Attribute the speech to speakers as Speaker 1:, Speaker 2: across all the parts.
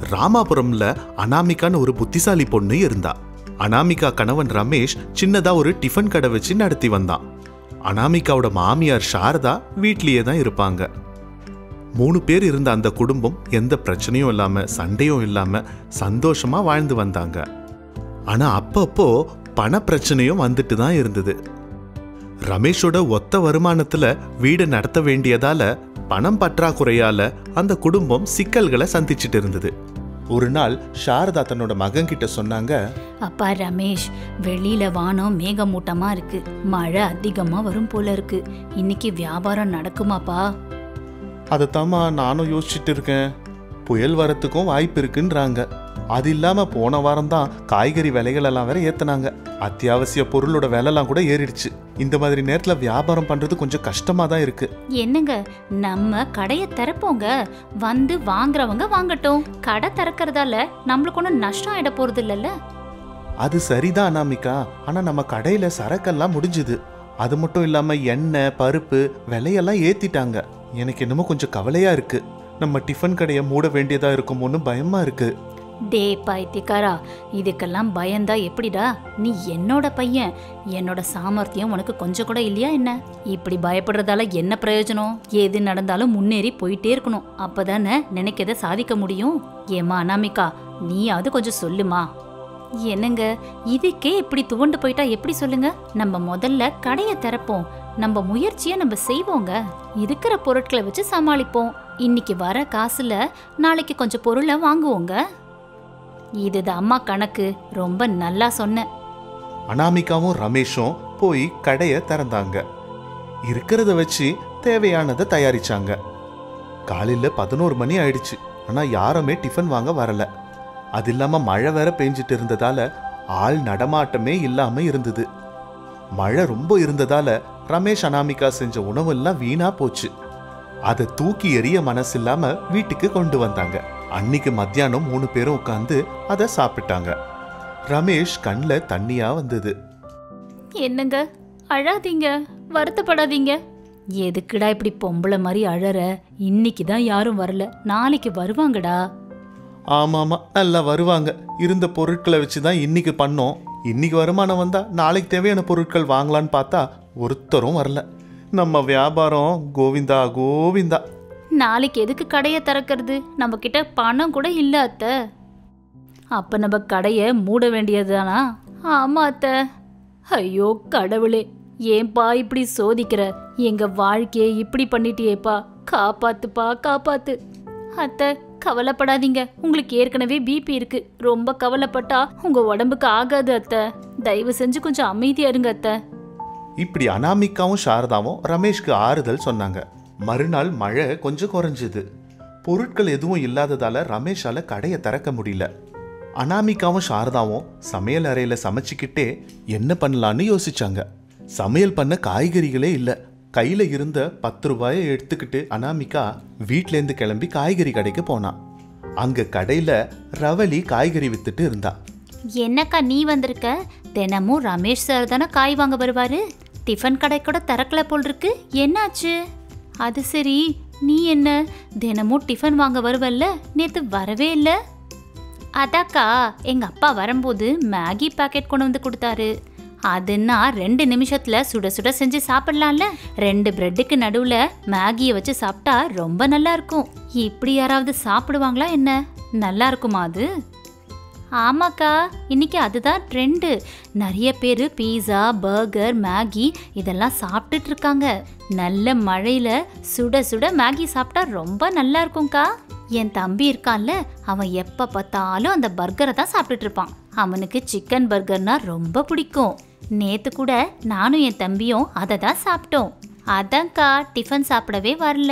Speaker 1: ராமாபுரம்ல அனாமிகான்னு ஒரு புத்திசாலி பொண்ணு இருந்தா அனாமிகா கணவன் ரமேஷ் சின்னதா ஒரு டிஃபன் கடை வச்சு நடத்தி வந்தான் அனாமிகாவோட மாமியார் சாரதா வீட்லயே தான் இருப்பாங்க மூணு பேர் இருந்த அந்த குடும்பம் எந்த பிரச்சனையும் இல்லாம சண்டையும் இல்லாம சந்தோஷமா வாழ்ந்து வந்தாங்க ஆனா அப்பப்போ பண பிரச்சனையும் வந்துட்டு தான் இருந்தது ரமேஷோட ஒத்த வருமானத்துல வீடு நடத்த வேண்டியதால பணம் பற்றாக்குறையால அந்த குடும்பம் சிக்கல்களை சந்திச்சிட்டு இருந்தது ஒரு நாள் சாரதா தன்னோட மகன் கிட்ட சொன்னாங்க
Speaker 2: அப்பா ரமேஷ் வெளியில வானம் மேகமூட்டமா இருக்கு மழை அதிகமா வரும் போல இருக்கு இன்னைக்கு வியாபாரம் நடக்குமாப்பா
Speaker 1: அதைத்தாம்மா நானும் யோசிச்சுட்டு இருக்கேன் புயல் வரத்துக்கும் வாய்ப்பு இருக்குன்றாங்க அது இல்லாம போன வாரம் தான் காய்கறி விலைகள் எல்லாம் வேற ஏத்துனாங்க அத்தியாவசிய பொருளோட விலைலாம் கூட ஏறிடுச்சு இந்த மாதிரி நேரத்துல வியாபாரம் பண்றது கொஞ்சம் கஷ்டமா தான் இருக்கு
Speaker 2: என்னங்க நம்ம கடைய திறப்போங்க வந்து வாங்குறவங்க வாங்கட்டும் கடை திறக்கறதால நம்மளுக்கு ஒன்றும் நஷ்டம் ஆயிட போறது இல்லைல்ல
Speaker 1: அது சரிதான் அனாமிகா ஆனா நம்ம கடையில சரக்கெல்லாம் முடிஞ்சுது அது மட்டும் இல்லாம எண்ணெய் பருப்பு விலையெல்லாம் ஏத்திட்டாங்க எனக்கு என்னமோ கொஞ்சம் கவலையா இருக்கு நம்ம டிஃபன் கடையை மூட வேண்டியதா இருக்குமோன்னு பயமா இருக்கு
Speaker 2: டே பைத்தியக்காரா இதுக்கெல்லாம் பயந்தா எப்படிடா நீ என்னோட பையன் என்னோட சாமர்த்தியம் உனக்கு கொஞ்சம் கூட இல்லையா என்ன இப்படி பயப்படுறதால என்ன பிரயோஜனம் எது நடந்தாலும் முன்னேறி போயிட்டே இருக்கணும் அப்பதானே நினைக்கத சாதிக்க முடியும் ஏமா அனாமிகா நீயாவது கொஞ்சம் சொல்லுமா என்னங்க இதுக்கே இப்படி துவண்டு போயிட்டா எப்படி சொல்லுங்க நம்ம முதல்ல கடையை திறப்போம் நம்ம முயற்சியை நம்ம செய்வோங்க இருக்கிற பொருட்களை வச்சு சமாளிப்போம் இன்னைக்கு வர காசுல நாளைக்கு கொஞ்சம் பொருளை வாங்குவோங்க இதுதான் அம்மா கணக்கு ரொம்ப நல்லா சொன்ன
Speaker 1: அனாமிகாவும் ரமேஷும் போய் கடையை திறந்தாங்க இருக்கிறத வச்சு தேவையானதை தயாரிச்சாங்க காலையில பதினோரு மணி ஆயிடுச்சு ஆனா யாருமே டிஃபன் வாங்க வரல அது இல்லாம மழை வேற பெஞ்சிட்டு இருந்ததால ஆள் நடமாட்டமே இல்லாம இருந்தது மழை ரொம்ப இருந்ததால ரமேஷ் அனாமிகா செஞ்ச உணவெல்லாம் வீணா போச்சு அதை தூக்கி எறிய மனசு இல்லாம வீட்டுக்கு கொண்டு வந்தாங்க அன்னைக்கு மத்தியானம் மூணு பேரும் உட்காந்து அதை சாப்பிட்டாங்க ரமேஷ் கண்ணில் தண்ணியா வந்தது
Speaker 2: என்னங்க அழாதீங்க வருத்தப்படாதீங்க எதுக்குடா இப்படி பொம்பளை மாதிரி அழற இன்னைக்கு தான் யாரும் வரல நாளைக்கு வருவாங்கடா
Speaker 1: ஆமாமா நல்லா வருவாங்க இருந்த பொருட்களை வச்சு தான் இன்னைக்கு பண்ணோம் இன்னைக்கு வருமானம் வந்தா நாளைக்கு தேவையான பொருட்கள் வாங்கலான்னு பார்த்தா ஒருத்தரும் வரல நம்ம வியாபாரம் கோவிந்தா கோவிந்தா
Speaker 2: நாளைக்கு எதுக்கு கடையை திறக்கிறது நம்ம கிட்ட பணம் கூட இல்ல அத்தை அப்ப நம்ம கடையை மூட வேண்டியதுதானா ஆமா அத்தை ஐயோ கடவுளே ஏன்பா இப்படி சோதிக்கிற எங்க வாழ்க்கையை இப்படி பண்ணிட்டியேப்பா காப்பாத்துப்பா காப்பாத்து அத்தை கவலைப்படாதீங்க உங்களுக்கு ஏற்கனவே பிபி இருக்கு ரொம்ப கவலைப்பட்டா உங்க உடம்புக்கு ஆகாது அத்தை தயவு செஞ்சு கொஞ்சம் அமைதியா இருங்க அத்தை
Speaker 1: இப்படி அனாமிகாவும் சாரதாவும் ரமேஷ்க்கு ஆறுதல் சொன்னாங்க மறுநாள் மழை கொஞ்சம் குறைஞ்சுது பொருட்கள் எதுவும் இல்லாததால ரமேஷால கடையை திறக்க முடியல அனாமிகாவும் சாரதாவும் சமையல் அறையில சமைச்சுக்கிட்டே என்ன பண்ணலான்னு யோசிச்சாங்க சமையல் பண்ண காய்கறிகளே இல்ல கையில இருந்த பத்து ரூபாயை எடுத்துக்கிட்டு அனாமிகா வீட்லேருந்து கிளம்பி காய்கறி கடைக்கு போனான் அங்க கடையில ரவலி காய்கறி வித்துட்டு இருந்தா
Speaker 2: என்னக்கா நீ வந்திருக்க தினமும் ரமேஷ் சார் தானே காய் வாங்க வருவாரு டிஃபன் கடை கூட திறக்கல போல் இருக்கு என்னாச்சு அது சரி நீ என்ன தினமும் டிஃபன் வாங்க வருவல்ல நேத்து வரவே இல்லை அதாக்கா எங்க அப்பா வரும்போது மேகி பாக்கெட் கொண்டு வந்து கொடுத்தாரு அதுன்னா ரெண்டு நிமிஷத்துல சுட சுட செஞ்சு சாப்பிடலாம்ல ரெண்டு பிரெட்டுக்கு நடுவுல மேகியை வச்சு சாப்பிட்டா ரொம்ப நல்லா இருக்கும் இப்படி யாராவது சாப்பிடுவாங்களா என்ன நல்லா இருக்குமா அது ஆமாக்கா இன்னைக்கு அதுதான் ட்ரெண்டு நிறைய பேர் பீஸா பர்கர் மேகி இதெல்லாம் சாப்பிட்டுட்டு இருக்காங்க நல்ல மழையில சுட சுட மேகி சாப்பிட்டா ரொம்ப நல்லா இருக்கும்க்கா என் தம்பி இருக்கான்ல அவன் எப்ப பார்த்தாலும் அந்த பர்கரை தான் சாப்பிட்டுட்டு இருப்பான் அவனுக்கு சிக்கன் பர்கர்னா ரொம்ப பிடிக்கும் நேத்து கூட நானும் என் தம்பியும் அதை தான் சாப்பிட்டோம் அதான்க்கா டிஃபன் சாப்பிடவே வரல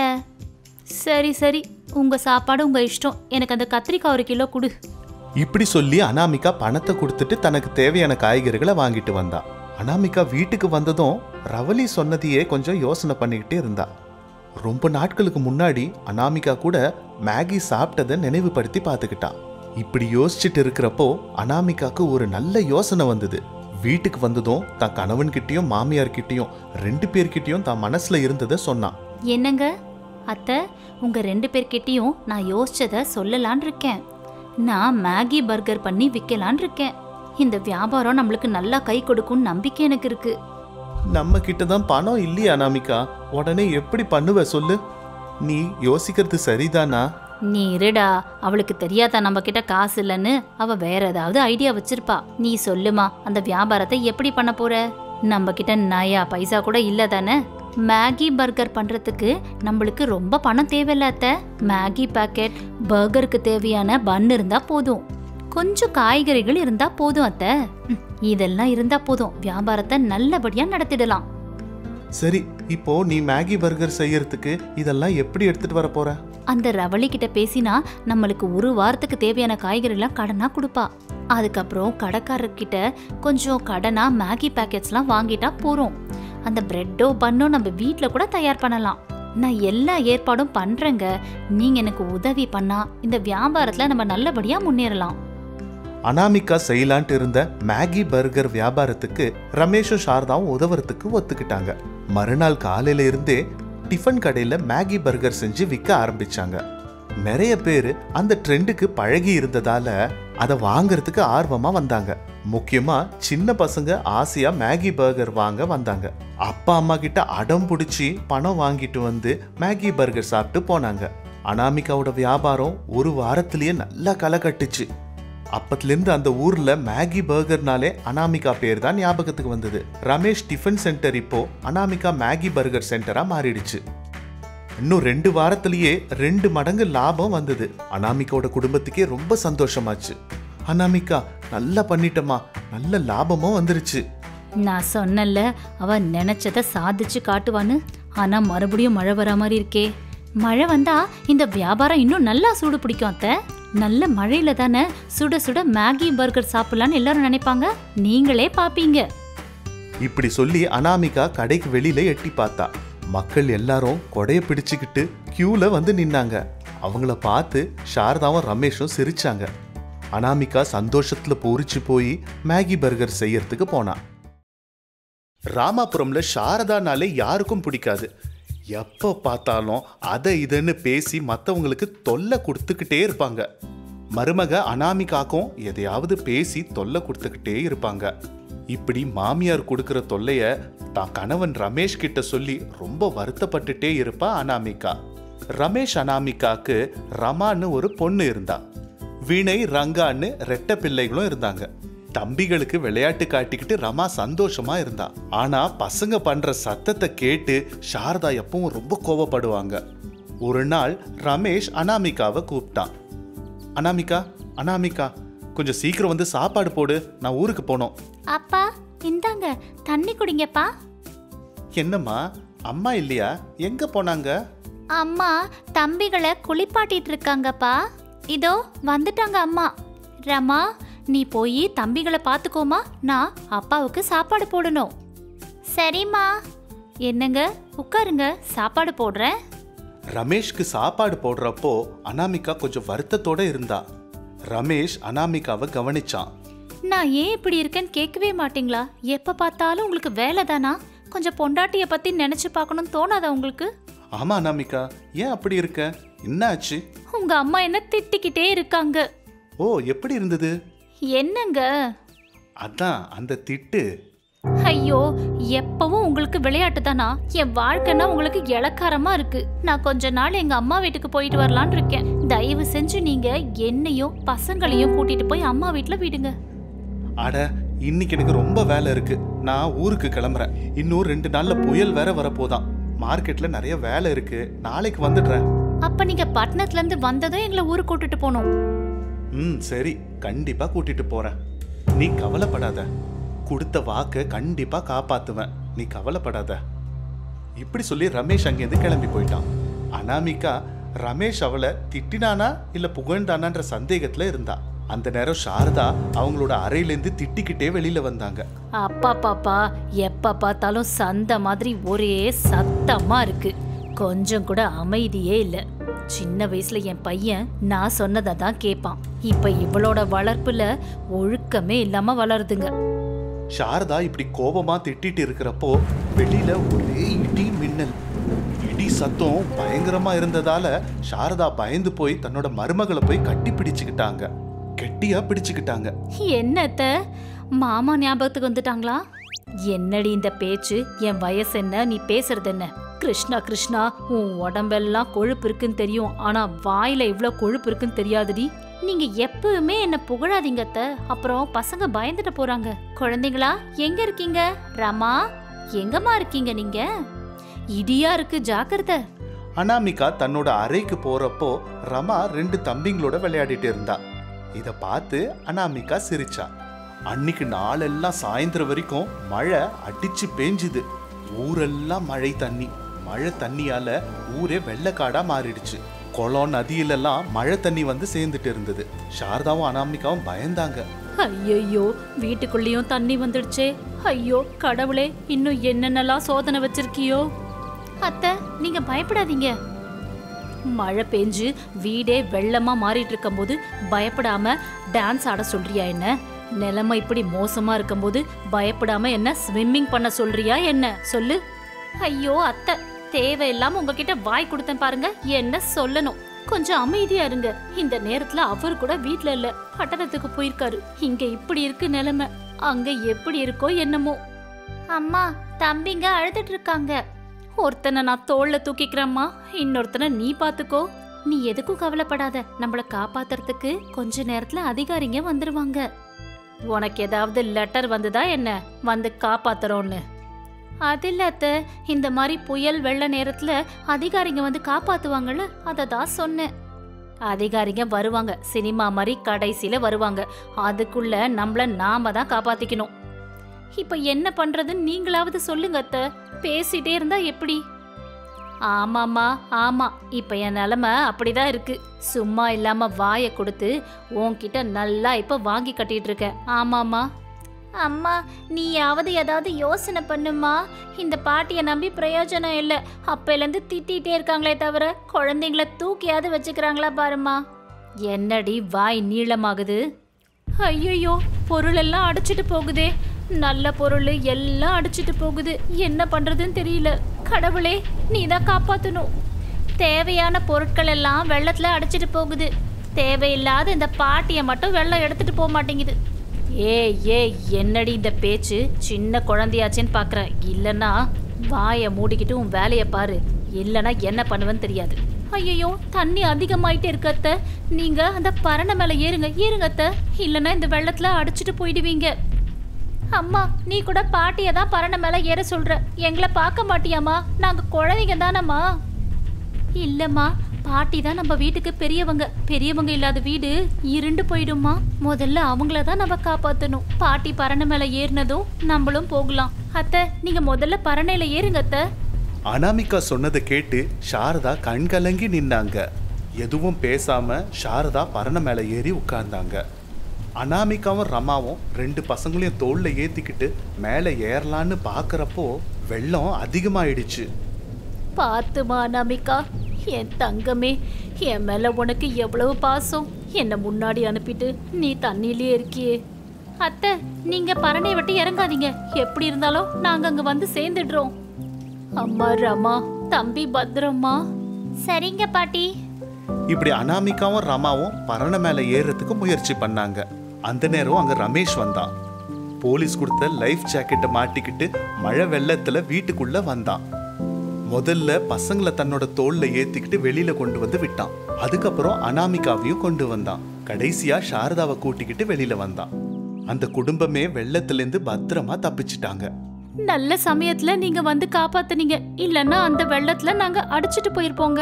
Speaker 2: சரி சரி உங்க சாப்பாடு உங்க இஷ்டம் எனக்கு அந்த கத்திரிக்காய் ஒரு கிலோ கொடு
Speaker 1: இப்படி சொல்லி அனாமிகா பணத்தை கொடுத்துட்டு தனக்கு தேவையான காய்கறிகளை வாங்கிட்டு வந்தா அனாமிகா வீட்டுக்கு வந்ததும் ரவலி சொன்னதையே கொஞ்சம் யோசனை பண்ணிக்கிட்டே இருந்தா ரொம்ப நாட்களுக்கு முன்னாடி அனாமிகா கூட மேகி சாப்பிட்டதை நினைவுபடுத்தி பார்த்துக்கிட்டா இப்படி யோசிச்சுட்டு இருக்கிறப்போ அனாமிகாக்கு ஒரு நல்ல யோசனை வந்தது வீட்டுக்கு வந்ததும் தன் கணவன்கிட்டயும் மாமியார்கிட்டயும் ரெண்டு பேர்கிட்டயும் தான் மனசுல இருந்ததை சொன்னான்
Speaker 2: என்னங்க அத்தை உங்க ரெண்டு பேர்கிட்டயும் நான் யோசிச்சத சொல்லலான் இருக்கேன் நான் மேகி பர்கர் பண்ணி விற்கலான் இருக்கேன் இந்த வியாபாரம் நம்மளுக்கு நல்லா கை கொடுக்கும்னு நம்பிக்கை எனக்கு இருக்கு
Speaker 1: நம்ம கிட்ட தான் பணம் இல்லையா அனாமிகா உடனே எப்படி பண்ணுவ சொல்லு நீ யோசிக்கிறது சரிதானா
Speaker 2: நீ இருடா அவளுக்கு தெரியாதா நம்ம கிட்ட காசு இல்லைன்னு அவ வேற ஏதாவது ஐடியா வச்சிருப்பா நீ சொல்லுமா அந்த வியாபாரத்தை எப்படி பண்ண போற நம்ம கிட்ட நயா பைசா கூட இல்ல தானே மேகி பர்கர் பண்றதுக்கு நம்மளுக்கு ரொம்ப பணம் தேவையில்ல அத்தை மேகி பாக்கெட் பர்கருக்கு தேவையான பன் இருந்தா போதும் கொஞ்சம் காய்கறிகள் இருந்தா போதும் அத்தை ம், இதெல்லாம் இருந்தா போதும் வியாபாரத்தை நல்லபடியா நடத்திடலாம்
Speaker 1: சரி இப்போ நீ மேகி பர்கர் செய்யறதுக்கு இதெல்லாம் எப்படி எடுத்துட்டு வர போற
Speaker 2: அந்த ரவளி கிட்ட பேசினா நம்மளுக்கு ஒரு வாரத்துக்கு தேவையான காய்கறிலாம் கடனா கொடுப்பா அதுக்கப்புறம் கடைக்காரர்கிட்ட கொஞ்சம் கடனா மேகி பேக்கெட்ஸ்லாம் வாங்கிட்டா போறோம் அந்த பிரெட்டோ பன்னோ நம்ம வீட்டில் கூட தயார் பண்ணலாம் நான் எல்லா ஏற்பாடும் பண்றேங்க நீங்க எனக்கு உதவி பண்ணா இந்த வியாபாரத்துல நம்ம நல்லபடியா முன்னேறலாம்
Speaker 1: அனாமிகா செய்யலான்ட்டு இருந்த மேகி பர்கர் வியாபாரத்துக்கு ரமேஷும் சாரதாவும் உதவுறதுக்கு ஒத்துக்கிட்டாங்க மறுநாள் காலையில இருந்தே டிஃபன் கடையில மேகி பர்கர் செஞ்சு விற்க ஆரம்பிச்சாங்க நிறைய பேர் அந்த ட்ரெண்டுக்கு பழகி இருந்ததால அதை வாங்குறதுக்கு ஆர்வமா வந்தாங்க முக்கியமா சின்ன பசங்க ஆசையா மேகி பர்கர் வாங்க வந்தாங்க அப்பா அம்மா கிட்ட அடம் பிடிச்சி பணம் வாங்கிட்டு வந்து மேகி பர்கர் சாப்பிட்டு போனாங்க அனாமிகாவோட வியாபாரம் ஒரு வாரத்திலேயே நல்லா களை கட்டுச்சு அப்பத்திலிருந்து அந்த ஊர்ல மேகி பர்கர்னாலே அனாமிகா பேர் தான் ஞாபகத்துக்கு வந்தது ரமேஷ் டிஃபன் சென்டர் இப்போ அனாமிகா மேகி பர்கர் சென்டரா மாறிடுச்சு இன்னும் ரெண்டு வாரத்திலேயே ரெண்டு மடங்கு லாபம் வந்தது அனாமிகாவோட குடும்பத்துக்கே ரொம்ப சந்தோஷமாச்சு அனாமிகா நல்லா பண்ணிட்டமா நல்ல லாபமும் வந்துருச்சு
Speaker 2: நான் சொன்னல அவ நினைச்சத சாதிச்சு காட்டுவான்னு ஆனா மறுபடியும் மழை வரா மாதிரி இருக்கே மழை வந்தா இந்த வியாபாரம் இன்னும் நல்லா சூடு பிடிக்கும் அத்தை நல்ல மழையில தானே சுட சுட மேகி பர்கர் சாப்பிடலான்னு எல்லாரும் நினைப்பாங்க நீங்களே பாப்பீங்க
Speaker 1: இப்படி சொல்லி அனாமிகா கடைக்கு வெளியில எட்டி பார்த்தா மக்கள் எல்லாரும் கொடைய பிடிச்சுக்கிட்டு கியூல வந்து நின்னாங்க அவங்கள பார்த்து சாரதாவும் ரமேஷும் சிரிச்சாங்க அனாமிகா சந்தோஷத்துல பூரிச்சு போய் மேகி பர்கர் செய்யறதுக்கு போனா ராமாபுரம்ல சாரதானாலே யாருக்கும் பிடிக்காது எப்போ பார்த்தாலும் அதை இதுன்னு பேசி மற்றவங்களுக்கு தொல்லை கொடுத்துக்கிட்டே இருப்பாங்க மருமக அனாமிகாக்கும் எதையாவது பேசி தொல்லை கொடுத்துக்கிட்டே இருப்பாங்க இப்படி மாமியார் கொடுக்கிற தொல்லைய தான் கணவன் ரமேஷ் கிட்ட சொல்லி ரொம்ப வருத்தப்பட்டுட்டே இருப்பா அனாமிகா ரமேஷ் அனாமிகாக்கு ரமான்னு ஒரு பொண்ணு இருந்தா வினய் ரங்கான்னு ரெட்ட பிள்ளைகளும் இருந்தாங்க தம்பிகளுக்கு விளையாட்டு காட்டிக்கிட்டு ரமா சந்தோஷமா இருந்தா ஆனா பசங்க பண்ற சத்தத்தை கேட்டு சாரதா எப்பவும் ரொம்ப கோவப்படுவாங்க ஒரு நாள் ரமேஷ் அனாமிகாவை கூப்பிட்டான் அனாமிகா அனாமிகா கொஞ்சம் சீக்கிரம் வந்து சாப்பாடு போடு நான் ஊருக்கு போனோம்
Speaker 2: அப்பா இந்தாங்க தண்ணி குடிங்கப்பா
Speaker 1: என்னம்மா அம்மா இல்லையா எங்க போனாங்க
Speaker 2: அம்மா தம்பிகளை குளிப்பாட்டிட்டு இருக்காங்கப்பா இதோ வந்துட்டாங்க அம்மா ரமா நீ போய் தம்பிகளை பார்த்துக்கோமா நான் அப்பாவுக்கு சாப்பாடு போடணும் சரிம்மா என்னங்க உட்காருங்க சாப்பாடு போடுறேன்
Speaker 1: ரமேஷ்க்கு சாப்பாடு போடுறப்போ அனாமிகா கொஞ்சம் வருத்தத்தோட இருந்தா ரமேஷ் அனாமிகாவை கவனிச்சான்
Speaker 2: நான் ஏன் இப்படி இருக்கேன்னு கேட்கவே மாட்டீங்களா எப்ப பார்த்தாலும் உங்களுக்கு வேலை தானா கொஞ்சம் பொண்டாட்டிய பத்தி நினைச்சு பார்க்கணும்னு தோணாதா உங்களுக்கு
Speaker 1: ஆமா அனாமிகா ஏன் அப்படி இருக்க என்ன ஆச்சு
Speaker 2: உங்க அம்மா என்ன திட்டிக்கிட்டே இருக்காங்க
Speaker 1: ஓ எப்படி இருந்தது
Speaker 2: என்னங்க
Speaker 1: அதான் அந்த திட்டு
Speaker 2: ஐயோ எப்பவும் உங்களுக்கு விளையாட்டு தானா என் வாழ்க்கைன்னா உங்களுக்கு இளக்காரமா இருக்கு நான் கொஞ்ச நாள் எங்க அம்மா வீட்டுக்கு போயிட்டு வரலான்னு இருக்கேன் தயவு செஞ்சு நீங்க என்னையும் பசங்களையும் கூட்டிட்டு போய் அம்மா வீட்டுல விடுங்க
Speaker 1: அட இன்னைக்கு எனக்கு ரொம்ப வேலை இருக்கு நான் ஊருக்கு கிளம்புறேன் இன்னும் ரெண்டு நாள்ல புயல் வேற வரப்போதான் மார்க்கெட்ல நிறைய வேலை இருக்கு நாளைக்கு வந்துடுறேன்
Speaker 2: அப்ப நீங்க பட்டணத்துல இருந்து வந்ததும் எங்களை ஊருக்கு கூட்டிட்டு போகணும்
Speaker 1: ம் சரி கண்டிப்பா கூட்டிட்டு போறேன் நீ கவலைப்படாத கொடுத்த வாக்க கண்டிப்பா காப்பாத்துவேன் நீ கவலைப்படாத இப்படி சொல்லி ரமேஷ் அங்கேருந்து கிளம்பி போயிட்டான் அனாமிகா ரமேஷ் அவளை திட்டினானா இல்ல புகழ்ந்தானான்ற சந்தேகத்துல இருந்தா அந்த நேரம் சாரதா அவங்களோட அறையிலேருந்து திட்டிக்கிட்டே வெளியில வந்தாங்க
Speaker 2: அப்பா பாப்பா எப்ப பார்த்தாலும் சந்த மாதிரி ஒரே சத்தமா இருக்கு கொஞ்சம் கூட அமைதியே இல்ல சின்ன வயசுல என் பையன் நான் சொன்னதை தான் கேட்பான் இப்ப இவளோட வளர்ப்புல ஒழுக்கமே இல்லாம வளருதுங்க
Speaker 1: சாரதா இப்படி கோபமா திட்டிட்டு இருக்கிறப்போ வெளியில ஒரே இடி மின்னல் இடி சத்தம் பயங்கரமா இருந்ததால சாரதா பயந்து போய் தன்னோட மருமகளை போய் கட்டி பிடிச்சுக்கிட்டாங்க கெட்டியா பிடிச்சுக்கிட்டாங்க
Speaker 2: என்னத்த மாமா ஞாபகத்துக்கு வந்துட்டாங்களா என்னடி இந்த பேச்சு என் வயசு என்ன நீ பேசுறது என்ன கிருஷ்ணா கிருஷ்ணா உன் உடம்பெல்லாம் கொழுப்பு இருக்குன்னு தெரியும் ஆனா வாயில இவ்ளோ கொழுப்பு இருக்குன்னு தெரியாதுடி நீங்க எப்பவுமே என்ன புகழாதீங்க அத்த அப்புறம் பசங்க பயந்துட்டு போறாங்க குழந்தைங்களா எங்க இருக்கீங்க ரமா எங்கம்மா இருக்கீங்க நீங்க இடியா இருக்கு ஜாக்கிரதை
Speaker 1: அனாமிகா தன்னோட அறைக்கு போறப்போ ரமா ரெண்டு தம்பிங்களோட விளையாடிட்டு இருந்தா இத பார்த்து அனாமிகா சிரிச்சா அன்னைக்கு நாளெல்லாம் சாயந்தரம் வரைக்கும் மழை அடிச்சு பேஞ்சுது ஊரெல்லாம் மழை தண்ணி மழை தண்ணியால ஊரே வெள்ளக்காடா மாறிடுச்சு குளம் நதியிலெல்லாம் மழை தண்ணி வந்து சேர்ந்துட்டு இருந்தது சாரதாவும் அனாமிகாவும் பயந்தாங்க
Speaker 2: ஐயையோ வீட்டுக்குள்ளேயும் தண்ணி வந்துடுச்சே ஐயோ கடவுளே இன்னும் என்னென்னலாம் சோதனை வச்சிருக்கியோ அத்தை நீங்க பயப்படாதீங்க மழை பெஞ்சு வீடே வெள்ளமா மாறிட்டு இருக்கும்போது பயப்படாம டான்ஸ் ஆட சொல்றியா என்ன நிலைமை இப்படி மோசமா இருக்கும்போது பயப்படாம என்ன ஸ்விம்மிங் பண்ண சொல்றியா என்ன சொல்லு ஐயோ அத்தை தேவையில்லாம உங்ககிட்ட வாய் கொடுத்தேன் பாருங்க என்ன சொல்லணும் கொஞ்சம் அமைதியா இருங்க இந்த நேரத்துல அவர் கூட வீட்ல இல்ல பட்டணத்துக்கு போயிருக்காரு இங்க இப்படி இருக்கு நிலைமை அங்க எப்படி இருக்கோ என்னமோ அம்மா தம்பிங்க அழுதுட்டு இருக்காங்க ஒருத்தனை நான் தோல்ல தூக்கிக்கிறேம்மா இன்னொருத்தனை நீ பாத்துக்கோ நீ எதுக்கும் கவலைப்படாத நம்மள காப்பாத்துறதுக்கு கொஞ்ச நேரத்துல அதிகாரிங்க வந்துருவாங்க உனக்கு ஏதாவது லெட்டர் வந்துதா என்ன வந்து காப்பாத்துறோன்னு அது இல்ல அத்தை இந்த மாதிரி புயல் வெள்ள நேரத்துல அதிகாரிங்க வந்து காப்பாத்துவாங்கல்ல அதை தான் சொன்னேன் அதிகாரிங்க வருவாங்க சினிமா மாதிரி கடைசியில வருவாங்க அதுக்குள்ள நம்மள நாம தான் காப்பாத்திக்கணும் இப்ப என்ன பண்றதுன்னு நீங்களாவது சொல்லுங்க அத்தை பேசிட்டே இருந்தா எப்படி ஆமாம்மா ஆமா இப்ப என் நிலமை அப்படிதான் இருக்கு சும்மா இல்லாம வாயை கொடுத்து உன்கிட்ட நல்லா இப்ப வாங்கி கட்டிட்டு இருக்கேன் ஆமாம்மா அம்மா நீயாவது ஏதாவது யோசனை பண்ணுமா இந்த பாட்டியை நம்பி பிரயோஜனம் இல்லை அப்பையிலேருந்து திட்டிகிட்டே இருக்காங்களே தவிர குழந்தைங்கள தூக்கியாவது வச்சுக்கிறாங்களா பாருமா என்னடி வாய் நீளமாகுது ஐயோ பொருள் எல்லாம் அடிச்சிட்டு போகுதே நல்ல பொருள் எல்லாம் அடிச்சிட்டு போகுது என்ன பண்றதுன்னு தெரியல கடவுளே நீ தான் காப்பாத்தணும் தேவையான பொருட்கள் எல்லாம் வெள்ளத்துல அடிச்சிட்டு போகுது தேவையில்லாத இந்த பாட்டியை மட்டும் வெள்ளம் எடுத்துட்டு போக மாட்டேங்குது ஏய் ஏய் என்னடி இந்த பேச்சு சின்ன குழந்தையாச்சேன்னு பார்க்குறேன் இல்லைன்னா வாயை மூடிக்கிட்டு உன் வேலையை பாரு இல்லைன்னா என்ன பண்ணுவேன்னு தெரியாது ஐயோ தண்ணி அதிகமாயிட்டே இருக்கு அத்தை நீங்க அந்த பரணை மேல ஏறுங்க ஏறுங்க அத்தை இல்லைன்னா இந்த வெள்ளத்துல அடிச்சிட்டு போயிடுவீங்க அம்மா நீ கூட பாட்டியை தான் பரணை மேல ஏற சொல்ற எங்களை பார்க்க மாட்டியாம்மா நாங்க குழந்தைங்க தானம்மா இல்லம்மா பாட்டி தான் நம்ம வீட்டுக்கு பெரியவங்க பெரியவங்க இல்லாத வீடு இருண்டு போயிடுமா முதல்ல அவங்கள தான் நம்ம காப்பாத்தணும் பாட்டி பரணை மேல ஏறினதும் நம்மளும் போகலாம் அத்தை நீங்க முதல்ல பரணையில ஏறுங்க அத்தை
Speaker 1: அனாமிகா சொன்னதை கேட்டு சாரதா கண் கலங்கி நின்னாங்க எதுவும் பேசாம சாரதா பரண மேல ஏறி உட்கார்ந்தாங்க அனாமிகாவும் ரமாவும் ரெண்டு பசங்களையும் தோல்ல ஏத்திக்கிட்டு மேலே ஏறலான்னு பார்க்கறப்போ வெள்ளம் அதிகமாயிடுச்சு
Speaker 2: பார்த்துமா நமிகா என் தங்கமே என் மேல உனக்கு எவ்வளவு பாசம் என்னை முன்னாடி அனுப்பிட்டு நீ தண்ணியிலே இருக்கியே அத்தை நீங்க பரணையை விட்டு இறங்காதீங்க எப்படி இருந்தாலும் நாங்க அங்க வந்து சேர்ந்துடுறோம் அம்மா ரமா தம்பி பத்திரம்மா சரிங்க பாட்டி
Speaker 1: இப்படி அனாமிகாவும் ரமாவும் பரண மேல ஏறுறதுக்கு முயற்சி பண்ணாங்க அந்த நேரம் அங்க ரமேஷ் வந்தான் போலீஸ் கொடுத்த லைஃப் ஜாக்கெட்டை மாட்டிக்கிட்டு மழை வெள்ளத்துல வீட்டுக்குள்ள வந்தான் முதல்ல பசங்களை தன்னோட தோல்ல ஏத்திக்கிட்டு வெளியில கொண்டு வந்து விட்டான் அதுக்கப்புறம் அனாமிகாவையும் கொண்டு வந்தான் கடைசியா சாரதாவை கூட்டிக்கிட்டு வெளியில வந்தான் அந்த குடும்பமே வெள்ளத்திலிருந்து பத்திரமா தப்பிச்சிட்டாங்க
Speaker 2: நல்ல சமயத்துல நீங்க வந்து காப்பாத்துனீங்க இல்லன்னா அந்த வெள்ளத்துல நாங்க அடிச்சிட்டு போயிருப்போங்க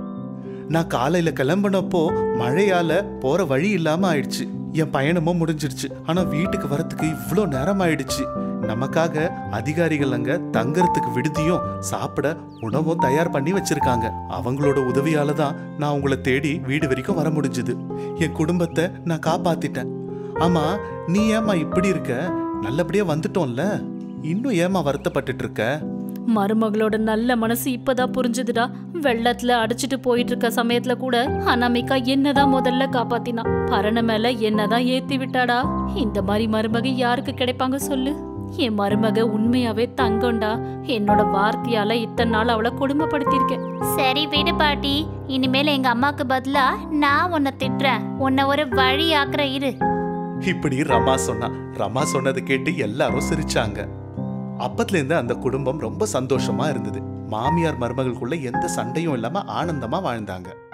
Speaker 1: நான் காலையில கிளம்பினப்போ மழையால போற வழி இல்லாம ஆயிடுச்சு என் பயணமும் முடிஞ்சிடுச்சு ஆனா வீட்டுக்கு வரத்துக்கு இவ்வளோ நேரம் ஆயிடுச்சு நமக்காக அதிகாரிகள் அங்க தங்கறதுக்கு விடுதியும் சாப்பிட உணவும் தயார் பண்ணி வச்சிருக்காங்க அவங்களோட உதவியால தான் நான் உங்களை தேடி வீடு வரைக்கும் வர முடிஞ்சுது என் குடும்பத்தை நான் காப்பாத்திட்டேன் ஆமா நீ ஏமா இப்படி இருக்க நல்லபடியா வந்துட்டோம்ல இன்னும் ஏமா வருத்தப்பட்டுட்டு இருக்க
Speaker 2: மருமகளோட நல்ல மனசு இப்பதான் புரிஞ்சுதுடா வெள்ளத்துல அடிச்சிட்டு போயிட்டு இருக்க சமயத்துல கூட அனாமிகா என்னதான் முதல்ல காப்பாத்தினா பரண மேல என்னதான் ஏத்தி விட்டாடா இந்த மாதிரி மருமக யாருக்கு கிடைப்பாங்க சொல்லு என் மருமக உண்மையாவே தங்கம்டா என்னோட வார்த்தையால இத்தனை நாள் அவளை கொடுமைப்படுத்தியிருக்கேன் சரி விடு பாட்டி இனிமேல் எங்க அம்மாக்கு பதிலா நான் உன்னை திட்டுறேன் உன்னை ஒரு வழி ஆக்குற இரு
Speaker 1: இப்படி ரமா சொன்னா ரமா சொன்னதை கேட்டு எல்லாரும் சிரிச்சாங்க அப்பத்துல இருந்து அந்த குடும்பம் ரொம்ப சந்தோஷமா இருந்தது மாமியார் மருமகளுக்குள்ள எந்த சண்டையும் இல்லாம ஆனந்தமா வாழ்ந்தாங்க